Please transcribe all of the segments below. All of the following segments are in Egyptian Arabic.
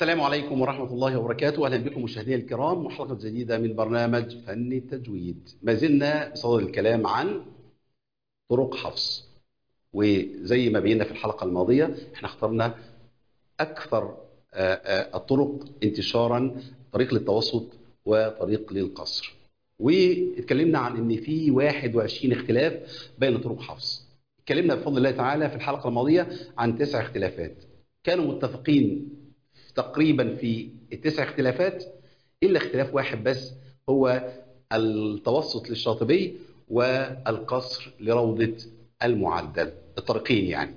السلام عليكم ورحمة الله وبركاته أهلا بكم مشاهدينا الكرام وحلقة جديدة من برنامج فن التجويد ما زلنا بصدد الكلام عن طرق حفظ وزي ما بينا في الحلقة الماضية احنا اخترنا أكثر آه، آه، الطرق انتشارا طريق للتوسط وطريق للقصر واتكلمنا عن ان في 21 اختلاف بين طرق حفظ اتكلمنا بفضل الله تعالى في الحلقة الماضية عن تسع اختلافات كانوا متفقين تقريبا في التسع اختلافات الا اختلاف واحد بس هو التوسط للشاطبي والقصر لروضة المعدل الطريقين يعني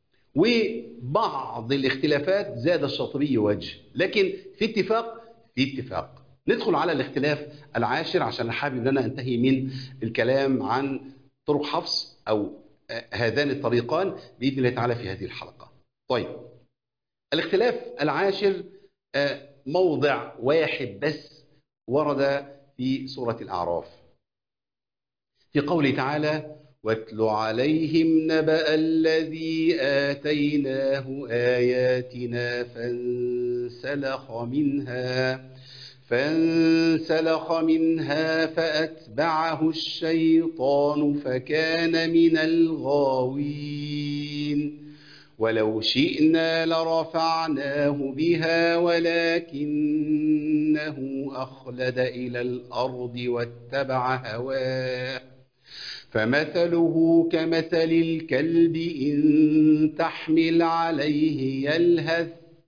وبعض الاختلافات زاد الشاطبي وجه لكن في اتفاق في اتفاق ندخل على الاختلاف العاشر عشان حابب ان انا انتهي من الكلام عن طرق حفص او آه، هذان الطريقان باذن الله تعالى في هذه الحلقه. طيب الاختلاف العاشر آه، موضع واحد بس ورد في سوره الاعراف. في قوله تعالى: واتل عليهم نبأ الذي آتيناه آياتنا فانسلخ منها فانسلخ منها فأتبعه الشيطان فكان من الغاوين ولو شئنا لرفعناه بها ولكنه أخلد إلى الأرض واتبع هواه فمثله كمثل الكلب إن تحمل عليه يلهث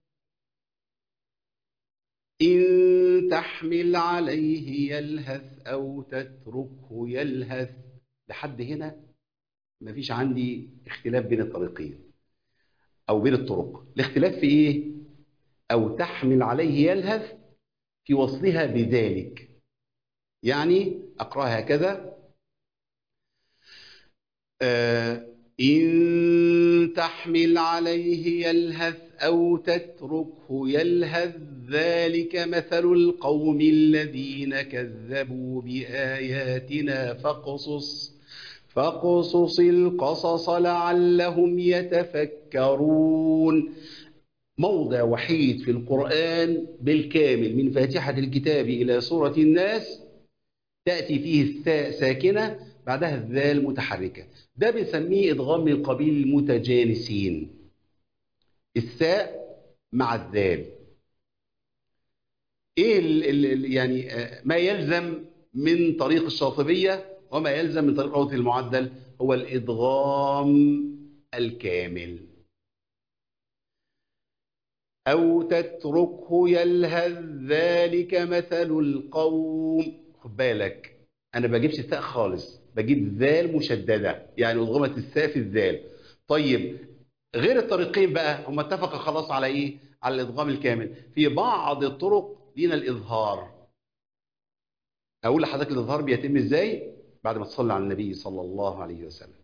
إن تحمل عليه يلهث أو تتركه يلهث لحد هنا مفيش عندي اختلاف بين الطريقين أو بين الطرق الاختلاف في إيه؟ أو تحمل عليه يلهث في وصلها بذلك يعني أقرأها هكذا آه إن تحمل عليه يلهث أو تتركه يلهث ذلك مثل القوم الذين كذبوا بآياتنا فاقصص فاقصص القصص لعلهم يتفكرون موضع وحيد في القرآن بالكامل من فاتحة الكتاب إلى سورة الناس تأتي فيه الثاء ساكنة بعدها الذال متحركة ده بنسميه إدغام من قبيل المتجانسين الثاء مع الذال ايه ال ال يعني آه، ما يلزم من طريق الشاطبية وما يلزم من طريق روضة المعدل هو الإدغام الكامل أو تتركه يلهث ذلك مثل القوم خد بالك أنا بجيبش الثاء خالص بجيب ذال مشددة يعني أضغمت الثاء في الذال طيب غير الطريقين بقى هم اتفقوا خلاص على ايه على الادغام الكامل في بعض الطرق لينا الاظهار اقول لحضرتك الاظهار بيتم ازاي بعد ما تصلي على النبي صلى الله عليه وسلم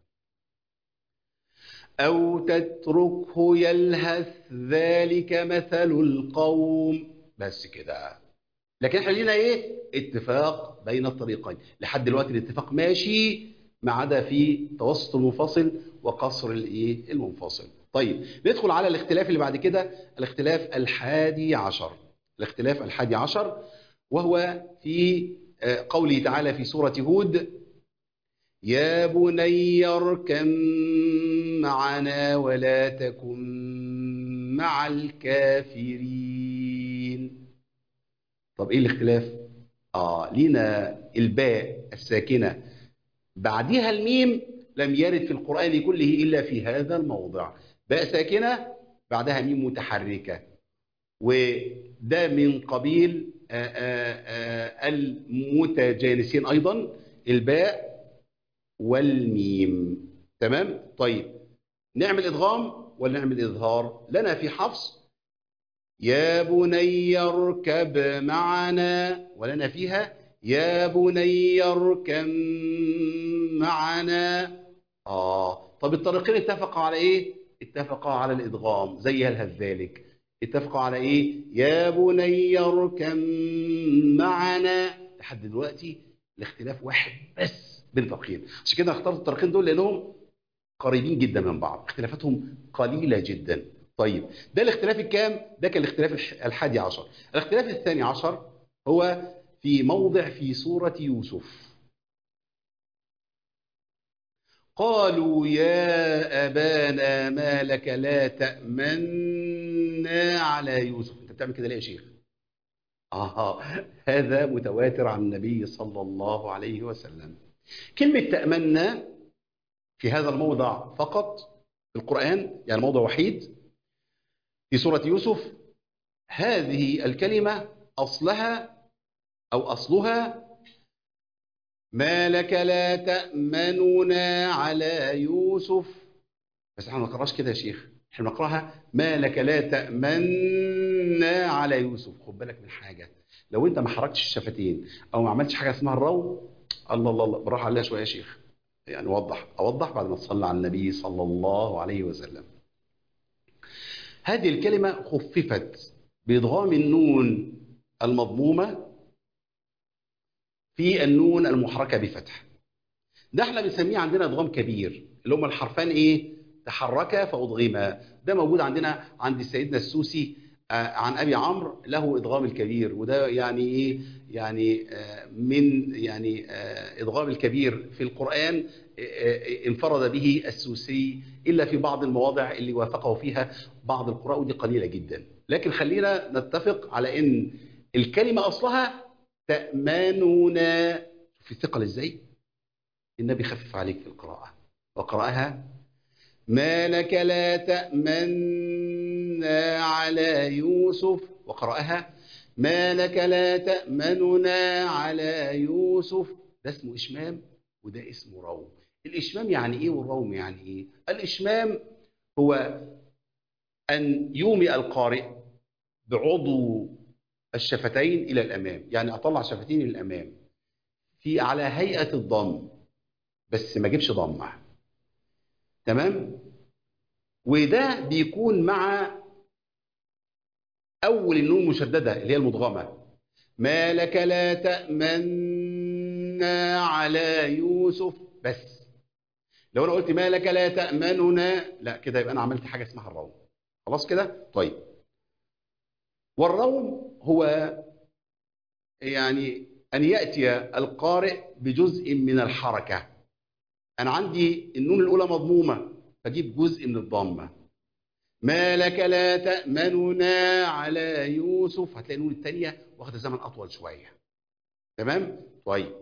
او تتركه يلهث ذلك مثل القوم بس كده لكن احنا لينا ايه اتفاق بين الطريقين لحد دلوقتي الاتفاق ماشي ما عدا في توسط المنفصل وقصر الايه المنفصل طيب ندخل على الاختلاف اللي بعد كده الاختلاف الحادي عشر الاختلاف الحادي عشر وهو في آه، قوله تعالى في سورة هود يا بني اركم معنا ولا تكن مع الكافرين طب ايه الاختلاف اه لينا الباء الساكنه بعدها الميم لم يرد في القرآن كله إلا في هذا الموضع باء ساكنة بعدها ميم متحركة وده من قبيل آآ آآ المتجانسين أيضا الباء والميم تمام طيب نعمل إدغام ولا نعمل إظهار لنا في حفص يا بني اركب معنا ولنا فيها يا بني اركب معنا آه طب الطريقين اتفقوا على إيه؟ اتفقوا على الإدغام زي هل ذلك اتفقوا على إيه؟ يا بني اركب معنا لحد دلوقتي الاختلاف واحد بس بين الطريقين عشان كده اخترت الطريقين دول لأنهم قريبين جدا من بعض اختلافاتهم قليلة جدا طيب ده الاختلاف الكام ده كان الاختلاف الح- الحادي عشر الاختلاف الثاني عشر هو في موضع في سورة يوسف قالوا يا أبانا ما لك لا تأمنا على يوسف أنت بتعمل كده ليه يا شيخ آه هذا متواتر عن النبي صلى الله عليه وسلم كلمة تأمنا في هذا الموضع فقط في القرآن يعني موضع وحيد في سورة يوسف هذه الكلمة أصلها أو أصلها ما لك لا تأمننا على يوسف بس احنا ما نقراش كده يا شيخ احنا بنقراها ما لك لا تأمنا على يوسف خد بالك من حاجة لو انت ما حركتش الشفتين او ما عملتش حاجة اسمها الرو الله الله الله براح عليها شوية يا شيخ يعني وضح اوضح بعد ما تصلي على النبي صلى الله عليه وسلم هذه الكلمة خففت بإدغام النون المضمومة في النون المحركة بفتح ده احنا بنسميه عندنا ادغام كبير اللي هم الحرفان ايه تحركا فادغما ده موجود عندنا عند سيدنا السوسي آه، عن ابي عمرو له ادغام الكبير وده يعني ايه يعني آه، من يعني آه، ادغام الكبير في القران آه، آه، انفرد به السوسي الا في بعض المواضع اللي وافقه فيها بعض القراء ودي قليله جدا لكن خلينا نتفق على ان الكلمه اصلها تامنون في الثقل ازاي النبي خفف عليك في القراءه وقراها ما لك لا تأمنا على يوسف وقرأها ما لك لا تأمننا على يوسف ده اسمه إشمام وده اسمه روم الإشمام يعني إيه والروم يعني إيه الإشمام هو أن يومئ القارئ بعضو الشفتين إلى الأمام يعني أطلع شفتين إلى الأمام في على هيئة الضم بس ما جيبش ضمه تمام وده بيكون مع اول النون المشدده اللي هي المدغمه ما لك لا تامنا على يوسف بس لو انا قلت ما لك لا تامننا لا كده يبقى انا عملت حاجه اسمها الروم خلاص كده طيب والروم هو يعني ان ياتي القارئ بجزء من الحركه انا عندي النون الاولى مضمومه فاجيب جزء من الضمه ما لك لا تامننا على يوسف هتلاقي النون الثانيه واخده زمن اطول شويه تمام طيب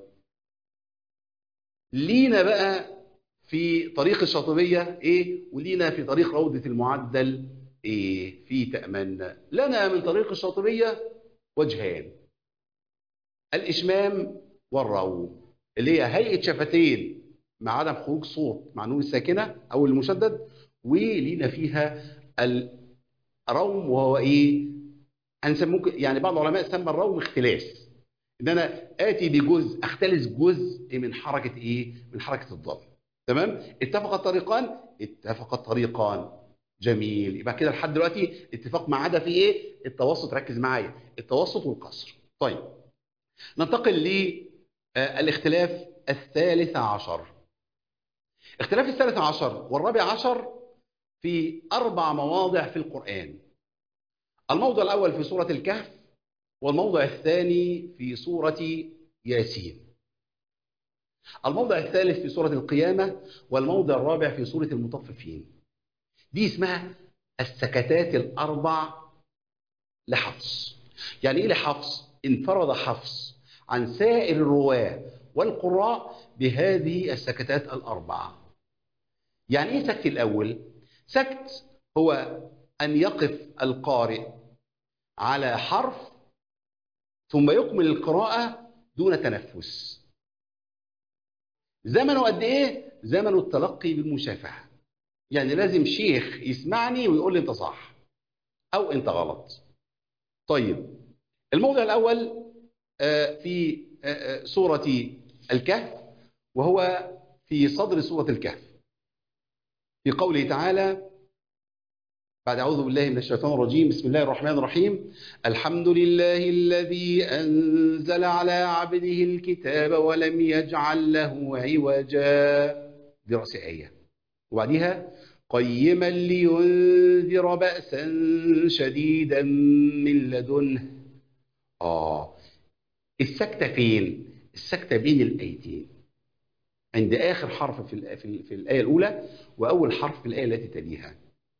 لينا بقى في طريق الشاطبيه ايه ولينا في طريق روضه المعدل ايه في تامنا لنا من طريق الشاطبيه وجهان الاشمام والروم اللي هي هيئه شفتين مع عدم خروج صوت مع النون الساكنه او المشدد ولينا فيها الروم وهو ايه هنسميه ممكن يعني بعض العلماء سمى الروم اختلاس ان انا اتي بجزء اختلس جزء من حركه ايه من حركه الضم تمام اتفق الطريقان اتفق الطريقان جميل يبقى كده لحد دلوقتي اتفاق ما عدا في ايه التوسط ركز معايا التوسط والقصر طيب ننتقل للاختلاف الثالث عشر اختلاف الثالث عشر والرابع عشر في أربع مواضع في القرآن الموضع الأول في سورة الكهف والموضع الثاني في سورة ياسين الموضع الثالث في سورة القيامة والموضع الرابع في سورة المطففين دي اسمها السكتات الأربع لحفص يعني إيه لحفص؟ انفرد حفص عن سائر الرواة والقراء بهذه السكتات الأربعة يعني إيه سكت الأول؟ سكت هو أن يقف القارئ على حرف ثم يكمل القراءة دون تنفس زمنه قد إيه؟ زمن التلقي بالمشافهة يعني لازم شيخ يسمعني ويقول لي أنت صح أو أنت غلط طيب الموضع الأول في سورة الكهف وهو في صدر سورة الكهف في قوله تعالى بعد أعوذ بالله من الشيطان الرجيم بسم الله الرحمن الرحيم الحمد لله الذي أنزل على عبده الكتاب ولم يجعل له عوجا دي رأس آية وبعديها قيما لينذر بأسا شديدا من لدنه آه السكتة فين؟ السكتة بين الآيتين عند آخر حرف في, الآ- في, ال- في الآية الأولى وأول حرف في الآية التي تليها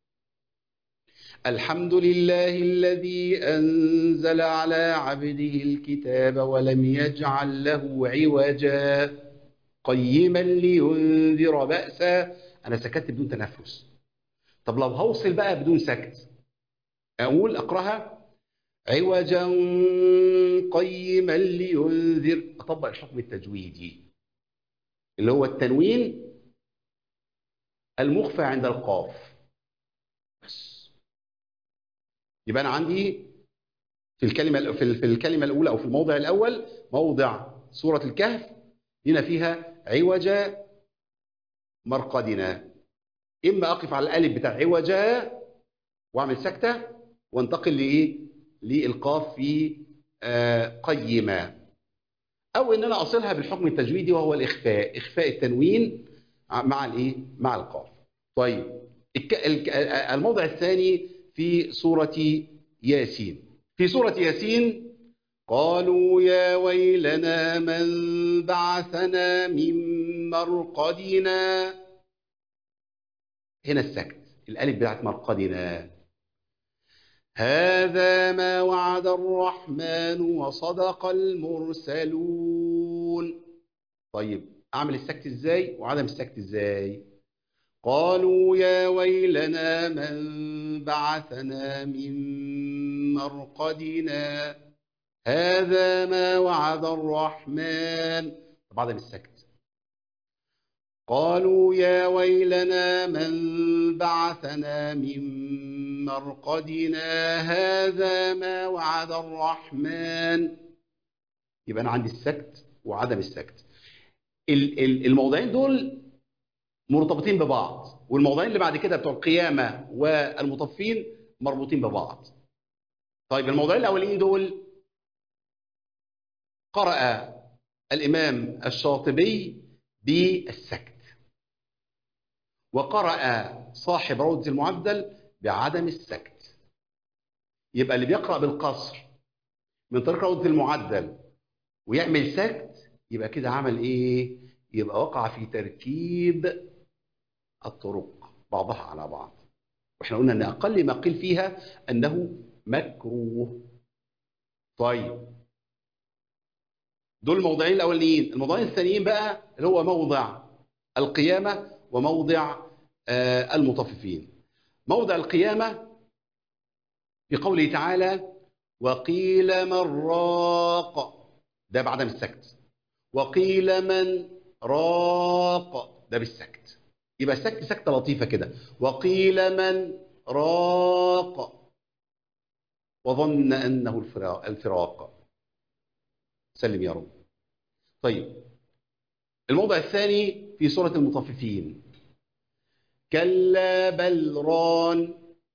الحمد لله الذي أنزل على عبده الكتاب ولم يجعل له عوجا قيما لينذر بأسا أنا سكت بدون تنفس طب لو هوصل بقى بدون سكت أقول أقرأها عوجا قيما لينذر أطبق الحكم التجويدي اللي هو التنوين المخفى عند القاف بس يبقى أنا عندي في الكلمة في في الكلمة الأولى أو في الموضع الأول موضع سورة الكهف هنا فيها عوجا مرقدنا إما أقف على الألف بتاع عوجا وأعمل سكتة وانتقل لإيه؟ للقاف في آه، قيما أو إن أنا أصلها بالحكم التجويدي وهو الإخفاء إخفاء التنوين مع الإيه؟ مع القاف طيب الك- الك- الموضع الثاني في سورة ياسين في سورة ياسين قالوا يا ويلنا من بعثنا من مرقدنا هنا السكت الألف بتاعت مرقدنا هذا ما وعد الرحمن وصدق المرسلون طيب أعمل السكت إزاي وعدم السكت إزاي قالوا يا ويلنا من بعثنا من مرقدنا هذا ما وعد الرحمن طب عدم السكت قالوا يا ويلنا من بعثنا من مرقدنا هذا ما وعد الرحمن يبقى أنا عندي السكت وعدم السكت ال- ال- الموضعين دول مرتبطين ببعض والموضعين اللي بعد كده بتوع القيامة والمطفين مربوطين ببعض طيب الموضعين الأولين دول قرأ الإمام الشاطبي بالسكت وقرأ صاحب روضة المعدل بعدم السكت يبقى اللي بيقرأ بالقصر من طريق روضة المعدل ويعمل سكت يبقى كده عمل ايه يبقى وقع في تركيب الطرق بعضها على بعض واحنا قلنا ان اقل ما قيل فيها انه مكروه طيب دول الموضعين الاولانيين الموضعين الثانيين بقى اللي هو موضع القيامه وموضع آه، المطففين موضع القيامه في قوله تعالى وقيل من راق ده بعدم السكت وقيل من راق ده بالسكت يبقى السكت سكتة لطيفة كده وقيل من راق وظن أنه الفراق, الفراق سلم يا رب طيب الموضع الثاني في سورة المطففين كلا بل ران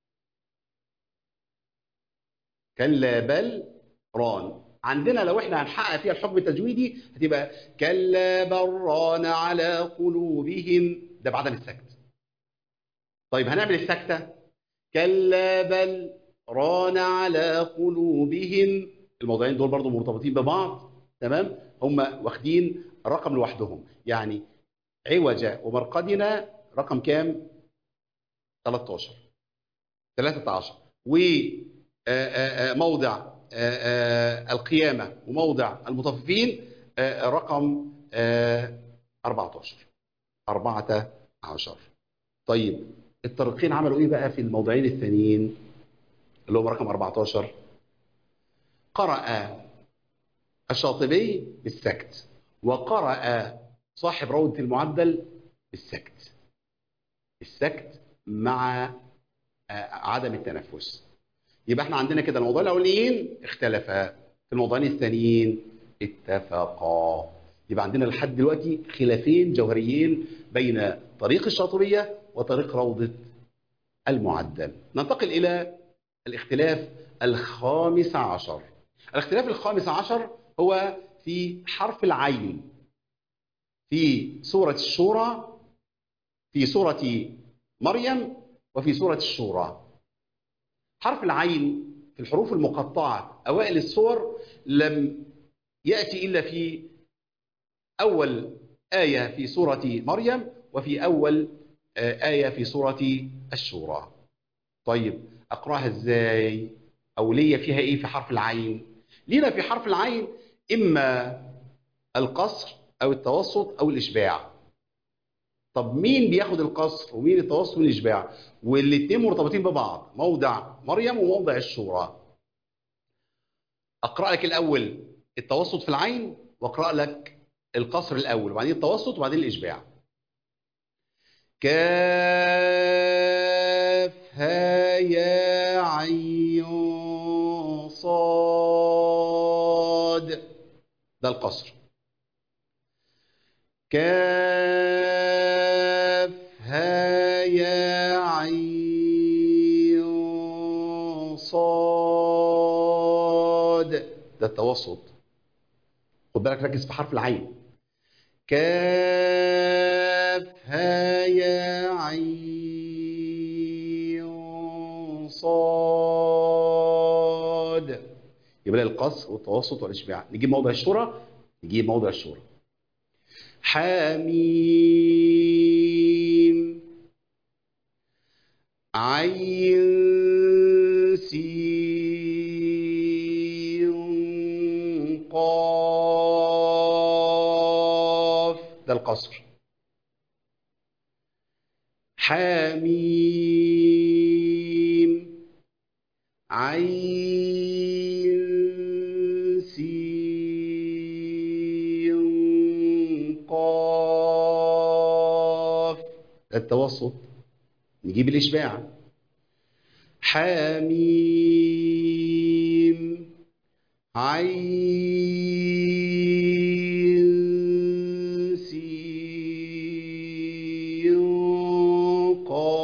كلا بل ران عندنا لو احنا هنحقق فيها الحكم التجويدي هتبقى كلا بل ران على قلوبهم ده بعدم السكت طيب هنعمل السكتة كلا بل ران على قلوبهم الموضوعين دول برضو مرتبطين ببعض تمام هم واخدين رقم لوحدهم يعني عوج ومرقدنا رقم كام 13 13 وموضع القيامة وموضع المطففين آه، رقم آه، 14 14 طيب الطريقين عملوا ايه بقى في الموضعين الثانيين اللي هم رقم 14 قرأ الشاطبي بالسكت وقرأ صاحب روضة المعدل بالسكت السكت مع آه، عدم التنفس يبقى احنا عندنا كده الموضوعين الاولين اختلفا في الموضوعين الثانيين اتفقا يبقى عندنا لحد دلوقتي خلافين جوهريين بين طريق الشاطبية وطريق روضة المعدل ننتقل إلى الاختلاف الخامس عشر الاختلاف الخامس عشر هو في حرف العين في سورة الشورى في سورة مريم وفي سورة الشورى حرف العين في الحروف المقطعة أوائل الصور لم يأتي إلا في أول آية في سورة مريم وفي أول آية في سورة الشورى طيب أقرأها إزاي أو ليا فيها إيه في حرف العين لينا في حرف العين إما القصر أو التوسط أو الإشباع طب مين بياخد القصر ومين التوسط والإشباع والاثنين مرتبطين ببعض موضع مريم وموضع الشورى أقرأ لك الأول التوسط في العين وأقرأ لك القصر الأول وبعدين التوسط وبعدين الإشباع كافها يا عين صاد ده القصر كافها يا عين صاد ده التوسط خد بالك ركز في حرف العين كافها يا عين صاد يبقى القصر والتوسط والاشباع نجيب موضع الشورى نجيب موضع الشورى حميم عين سين قاف ده القصر حميم عين سين قاف ده التوسط نجيب الإشباع حميم عين سين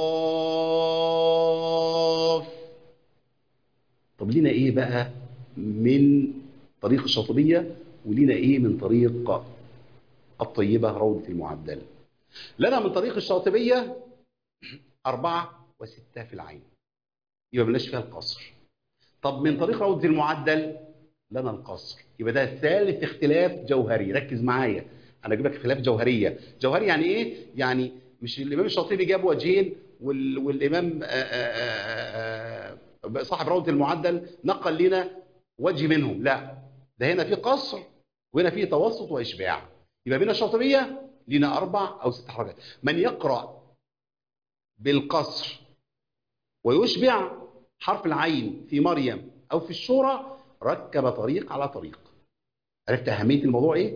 قاف طب لينا ايه بقى من طريق الشاطبية ولينا ايه من طريق الطيبة روضة المعدل لنا من طريق الشاطبية أربعة وستة في العين يبقى ملناش فيها القصر طب من طريق روضة المعدل لنا القصر يبقى ده ثالث اختلاف جوهري ركز معايا انا اجيب لك اختلاف جوهريه جوهري يعني ايه يعني مش الامام الشاطبي جاب وجهين وال... والامام آآ آآ صاحب روضة المعدل نقل لنا وجه منهم لا ده هنا في قصر وهنا في توسط واشباع يبقى بين الشاطبيه لنا اربع او ست حركات من يقرا بالقصر ويشبع حرف العين في مريم او في الشورى ركب طريق على طريق عرفت اهميه الموضوع ايه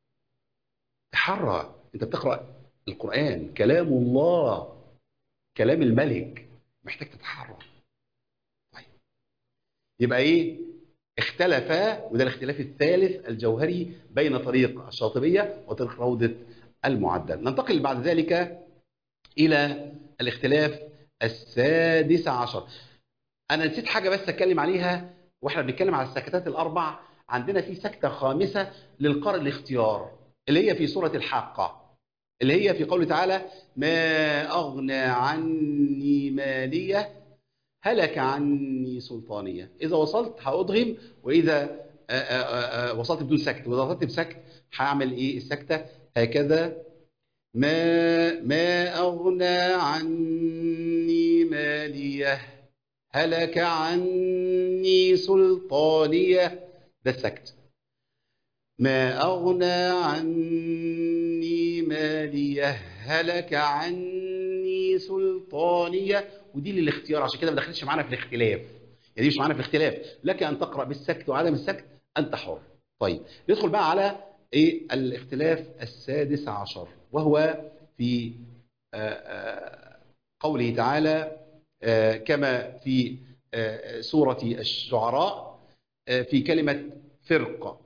تحرى انت بتقرا القران كلام الله كلام الملك محتاج تتحرى طيب يبقى ايه اختلفا وده الاختلاف الثالث الجوهري بين طريق الشاطبيه وطريق روضه المعدل ننتقل بعد ذلك الى الاختلاف السادس عشر انا نسيت حاجه بس اتكلم عليها واحنا بنتكلم على السكتات الاربع عندنا في سكته خامسه للقارئ الاختيار اللي هي في سوره الحاقه اللي هي في قوله تعالى ما اغنى عني ماليه هلك عني سلطانيه اذا وصلت هادغم واذا آآ آآ وصلت بدون سكت واذا وصلت بسكت هعمل ايه السكته هكذا ما ما اغنى عني ماليه هلك عني سلطانية ده السكت ما أغنى عني مالية هلك عني سلطانية ودي للاختيار عشان كده ما دخلتش معانا في الاختلاف يعني دي مش معانا في الاختلاف لك أن تقرأ بالسكت وعدم السكت أنت حر طيب ندخل بقى على إيه الاختلاف السادس عشر وهو في آآ آآ قوله تعالى كما في سورة الشعراء في كلمة فرق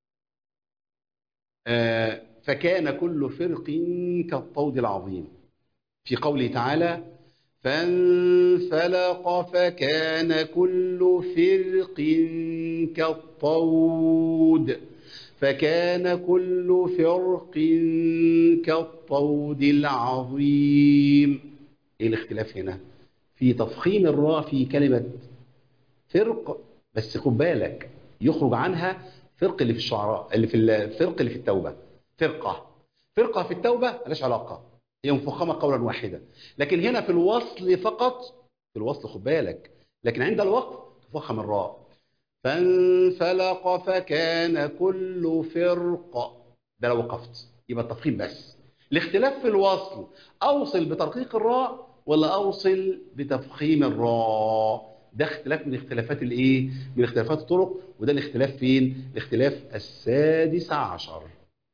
فكان كل فرق كالطود العظيم في قوله تعالى فانفلق فكان كل فرق كالطود فكان كل فرق كالطود العظيم ايه الاختلاف هنا في تفخيم الراء في كلمة فرق بس خد بالك يخرج عنها فرق اللي في الشعراء اللي في الفرق اللي في التوبة فرقة فرقة في التوبة ملهاش علاقة هي مفخمة قولا واحدا لكن هنا في الوصل فقط في الوصل خد بالك لكن عند الوقف تفخم الراء فانفلق فكان كل فرق ده لو وقفت يبقى التفخيم بس الاختلاف في الوصل اوصل بترقيق الراء ولا اوصل بتفخيم الراء ده اختلاف من اختلافات الايه من اختلافات الطرق وده الاختلاف فين الاختلاف السادس عشر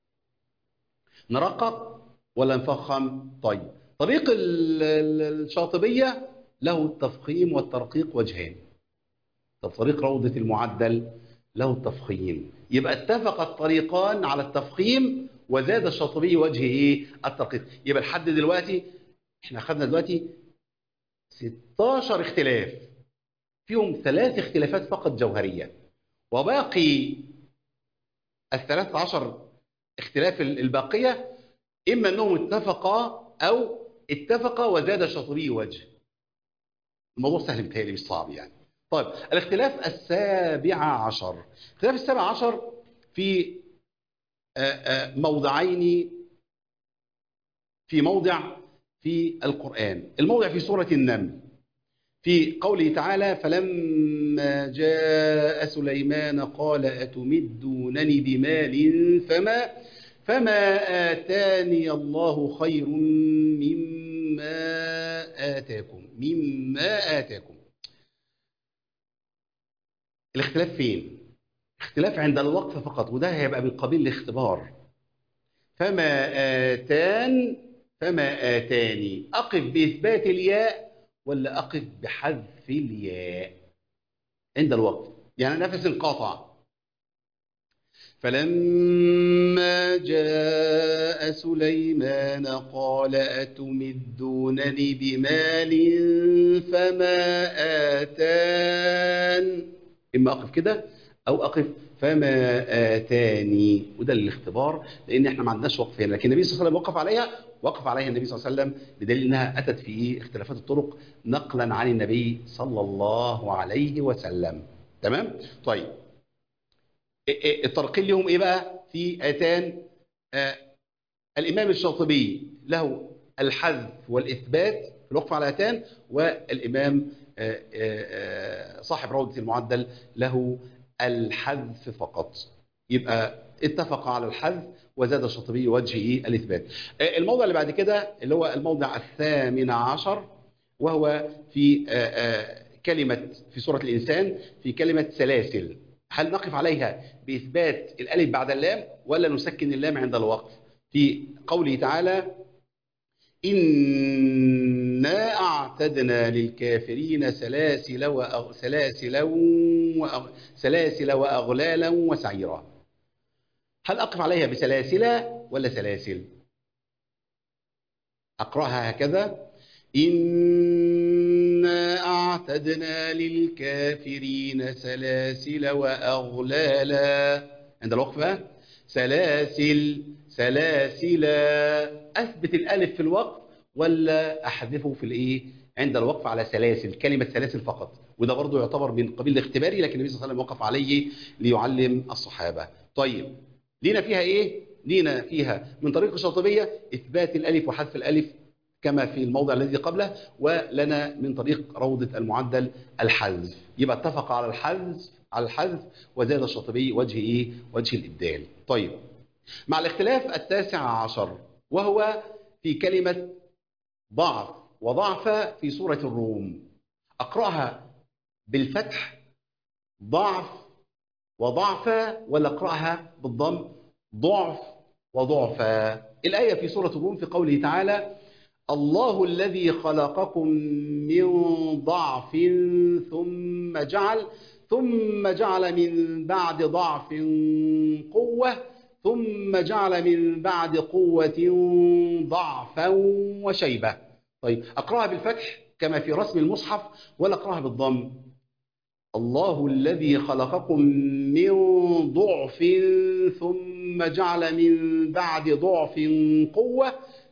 نرقق ولا نفخم طيب طريق الشاطبيه له التفخيم والترقيق وجهين طب طريق روضة المعدل له التفخيم يبقى اتفق الطريقان على التفخيم وزاد الشاطبي وجه ايه الترقيق يبقى لحد دلوقتي احنا اخذنا دلوقتي 16 اختلاف فيهم ثلاث اختلافات فقط جوهرية وباقي الثلاث عشر اختلاف الباقية إما أنهم اتفقا أو اتفقا وزاد الشاطبي وجه الموضوع سهل بتهيألي مش صعب يعني طيب الاختلاف السابع عشر الاختلاف السابع عشر في موضعين في موضع في القرآن الموضع في سورة النمل في قوله تعالى فلما جاء سليمان قال أتمدونني بمال فما فما آتاني الله خير مما آتاكم مما آتاكم الاختلاف فين اختلاف عند الوقف فقط وده هيبقى من قبيل الاختبار فما آتان فما آتاني أقف بإثبات الياء ولا أقف بحذف الياء عند الوقف يعني نفس انقطع فلما جاء سليمان قال أتمدونني بمال فما آتان إما أقف كده أو أقف فما آتاني وده الاختبار لأن احنا ما عندناش وقف هنا لكن النبي صلى الله عليه وسلم وقف عليها وقف عليها النبي صلى الله عليه وسلم بدليل انها اتت في اختلافات الطرق نقلا عن النبي صلى الله عليه وسلم تمام طيب الطريقين لهم ايه بقى في اتان آه الامام الشاطبي له الحذف والاثبات في الوقف على اتان والامام آه آه صاحب روضه المعدل له الحذف فقط يبقى اتفق على الحذف وزاد الشاطبي وجهه الإثبات الموضع اللي بعد كده اللي هو الموضع الثامن عشر وهو في كلمة في سورة الإنسان في كلمة سلاسل هل نقف عليها بإثبات الألف بعد اللام ولا نسكن اللام عند الوقف في قوله تعالى إنا أعتدنا للكافرين سلاسل وأغ... سلاسل وأغ... سلاسل وأغلالا وسعيرا هل أقف عليها بسلاسل ولا سلاسل أقرأها هكذا إنا أعتدنا للكافرين سلاسل وأغلالا عند الوقفة سلاسل سلاسل أثبت الألف في الوقف ولا أحذفه في الإيه عند الوقف على سلاسل كلمة سلاسل فقط وده برضو يعتبر من قبيل الاختباري لكن النبي صلى الله عليه وسلم وقف عليه ليعلم الصحابة طيب لينا فيها ايه لينا فيها من طريق الشاطبية اثبات الالف وحذف الالف كما في الموضع الذي قبله ولنا من طريق روضة المعدل الحذف يبقى اتفق على الحذف على الحذف وزاد الشاطبي وجه ايه وجه الابدال طيب مع الاختلاف التاسع عشر وهو في كلمة ضعف وضعف في سورة الروم اقرأها بالفتح ضعف وضعف ولا اقرأها بالضم ضعف وضعف الآية في سورة الروم في قوله تعالى الله الذي خلقكم من ضعف ثم جعل ثم جعل من بعد ضعف قوة ثم جعل من بعد قوة ضعفا وشيبة طيب أقرأها بالفتح كما في رسم المصحف ولا أقرأها بالضم الله الذي خلقكم من ضعف ثم جعل من بعد ضعف قوة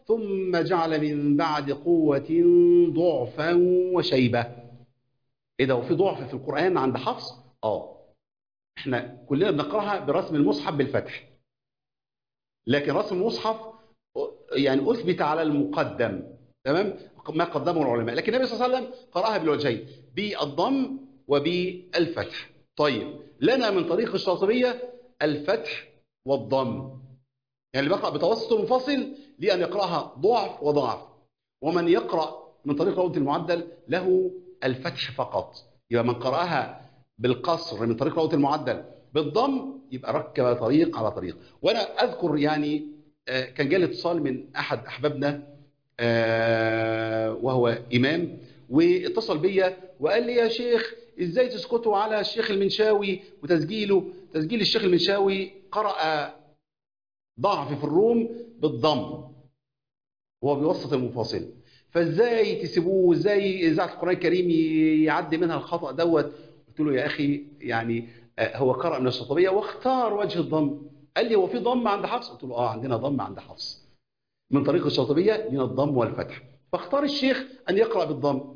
ثم جعل من بعد قوة ضعفا وشيبة ايه ده وفي ضعف في القرآن عند حفص اه احنا كلنا بنقراها برسم المصحف بالفتح لكن رسم المصحف يعني اثبت على المقدم تمام ما قدمه العلماء لكن النبي صلى الله عليه وسلم قراها بالوجهين بالضم وبالفتح طيب لنا من طريق الشاطبيه الفتح والضم يعني اللي بقرا بتوسط منفصل ليه ان يقراها ضعف وضعف ومن يقرا من طريق روضه المعدل له الفتح فقط يبقى من قراها بالقصر من طريق روضه المعدل بالضم يبقى ركب طريق على طريق وانا اذكر يعني آه، كان جالي اتصال من احد احبابنا آه، وهو امام واتصل بيا وقال لي يا شيخ ازاي تسكتوا على الشيخ المنشاوي وتسجيله تسجيل الشيخ المنشاوي قرأ ضعف في الروم بالضم وهو بيوسط المفاصل فازاي تسيبوه ازاي اذاعه القران الكريم يعدي منها الخطا دوت قلت له يا اخي يعني آه، هو قرأ من الشاطبيه واختار وجه الضم قال لي هو في ضم عند حفص قلت له اه عندنا ضم عند حفص من طريق الشاطبيه من الضم والفتح فاختار الشيخ ان يقرأ بالضم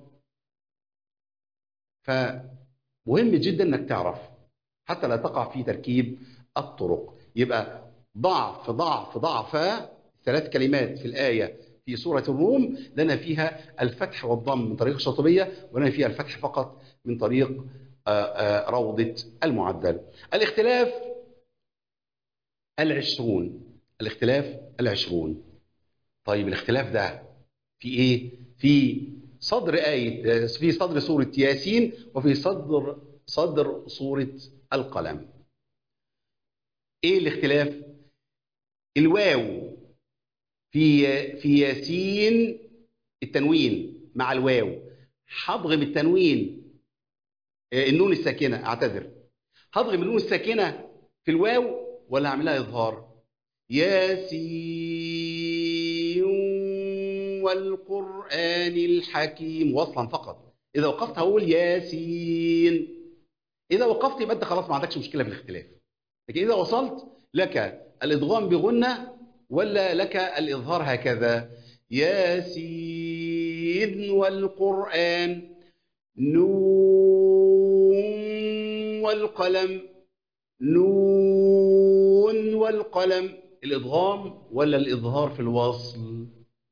فمهم جدا انك تعرف حتى لا تقع في تركيب الطرق يبقى ضعف ضعف ضعف ثلاث كلمات في الآية في سورة الروم لنا فيها الفتح والضم من طريق الشاطبية ولنا فيها الفتح فقط من طريق آه، آه، روضة المعدل الاختلاف العشرون الاختلاف العشرون طيب الاختلاف ده في ايه في صدر آية في صدر سورة ياسين وفي صدر صدر سورة القلم ايه الاختلاف الواو في في ياسين التنوين مع الواو هضغم التنوين آه، النون الساكنه اعتذر هضغم النون الساكنه في الواو ولا اعملها اظهار ياسين والقران الحكيم وصلا فقط اذا وقفت هقول ياسين اذا وقفت يبقى انت خلاص ما عندكش مشكله في الاختلاف لكن اذا وصلت لك الادغام بغنه ولا لك الاظهار هكذا ياسين والقران نون والقلم نون والقلم الادغام ولا الاظهار في الوصل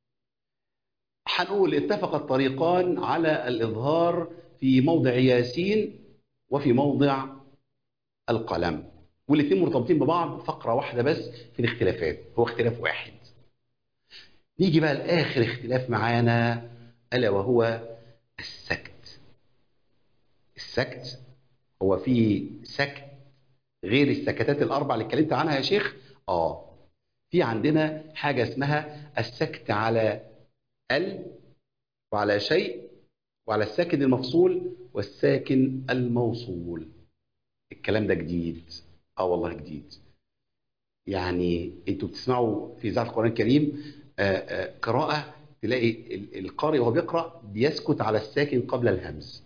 هنقول اتفق الطريقان على الاظهار في موضع ياسين وفي موضع القلم والاثنين مرتبطين ببعض فقره واحده بس في الاختلافات هو اختلاف واحد نيجي بقى لاخر اختلاف معانا الا وهو السكت السكت هو في سكت غير السكتات الاربع اللي اتكلمت عنها يا شيخ اه في عندنا حاجه اسمها السكت على ال وعلى شيء وعلى الساكن المفصول والساكن الموصول الكلام ده جديد اه والله جديد يعني انتوا بتسمعوا في اذاعه القران الكريم آه، آه، قراءه تلاقي ال- القارئ وهو بيقرا بيسكت على الساكن قبل الهمز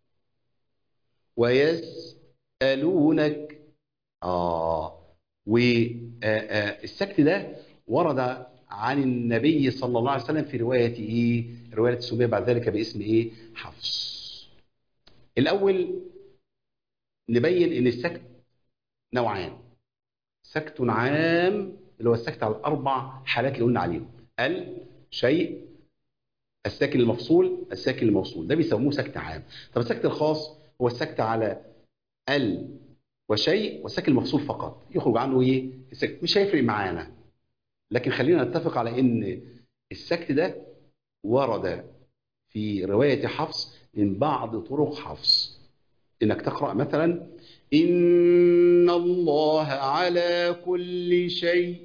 ويسالونك اه والسكت ده ورد عن النبي صلى الله عليه وسلم في روايه ايه روايه سميه بعد ذلك باسم ايه حفص الاول نبين ان السكت نوعان سكت عام اللي هو السكت على الاربع حالات اللي قلنا عليهم ال شيء الساكن المفصول الساكن الموصول ده بيسموه سكت عام طب السكت الخاص هو السكت على ال وشيء والساكن المفصول فقط يخرج عنه ايه السكت مش هيفرق معانا لكن خلينا نتفق على ان السكت ده ورد في روايه حفص من بعض طرق حفص انك تقرا مثلا ان الله على كل شيء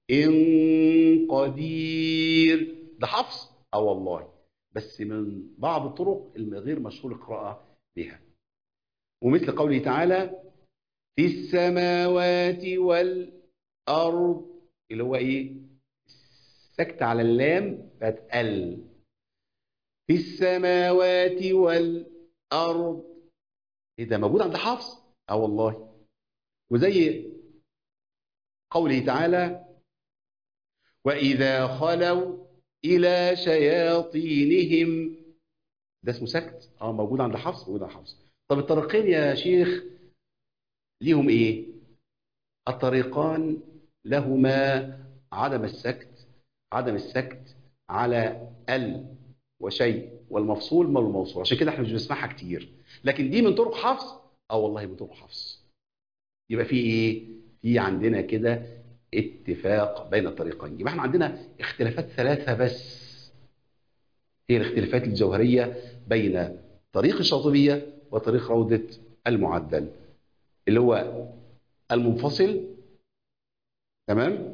قدير ده حفص اه والله بس من بعض الطرق الغير مشهور القراءه بها ومثل قوله تعالى في السماوات والارض اللي هو ايه سكت على اللام بقت ال في السماوات والارض ايه ده موجود عند حفص اه والله وزي قوله تعالى واذا خلوا إلى شياطينهم ده اسمه سكت اه موجود عند حفص موجود عند حفص طب الطريقين يا شيخ ليهم ايه الطريقان لهما عدم السكت عدم السكت على ال وشيء والمفصول ما الموصول عشان كده احنا مش بنسمعها كتير لكن دي من طرق حفص اه والله من طرق حفص يبقى في ايه في عندنا كده اتفاق بين الطريقين يبقى احنا عندنا اختلافات ثلاثه بس هي الاختلافات الجوهريه بين طريق الشاطبيه وطريق روضه المعدل اللي هو المنفصل تمام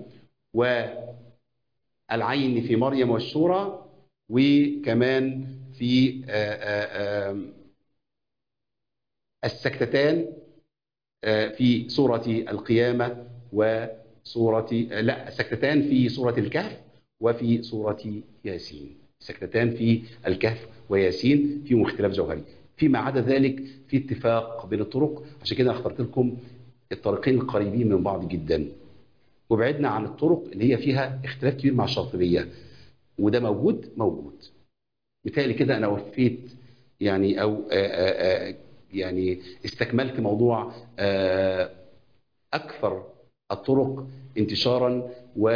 والعين في مريم والشورى وكمان في آآ آآ السكتتان في سورة القيامة وسورة لا السكتتان في سورة الكهف وفي سورة ياسين سكتتان في الكهف وياسين فيهم اختلاف جوهري فيما عدا ذلك في اتفاق بين الطرق عشان كده اخترت لكم الطريقين القريبين من بعض جدا وبعدنا عن الطرق اللي هي فيها اختلاف كبير مع الشاطبية وده موجود موجود مثالي كده انا وفيت يعني او آآ آآ يعني استكملت موضوع اكثر الطرق انتشارا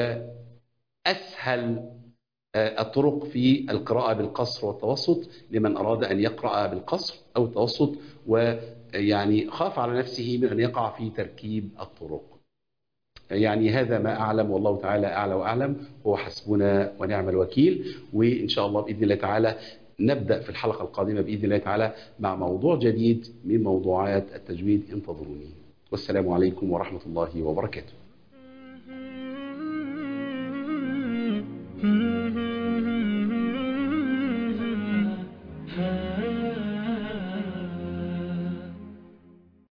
واسهل الطرق في القراءة بالقصر والتوسط لمن أراد أن يقرأ بالقصر أو التوسط ويعني خاف على نفسه من أن يقع في تركيب الطرق يعني هذا ما أعلم والله تعالى أعلى وأعلم هو حسبنا ونعم الوكيل وإن شاء الله بإذن الله تعالى نبدأ في الحلقة القادمة بإذن الله تعالى مع موضوع جديد من موضوعات التجويد انتظروني والسلام عليكم ورحمة الله وبركاته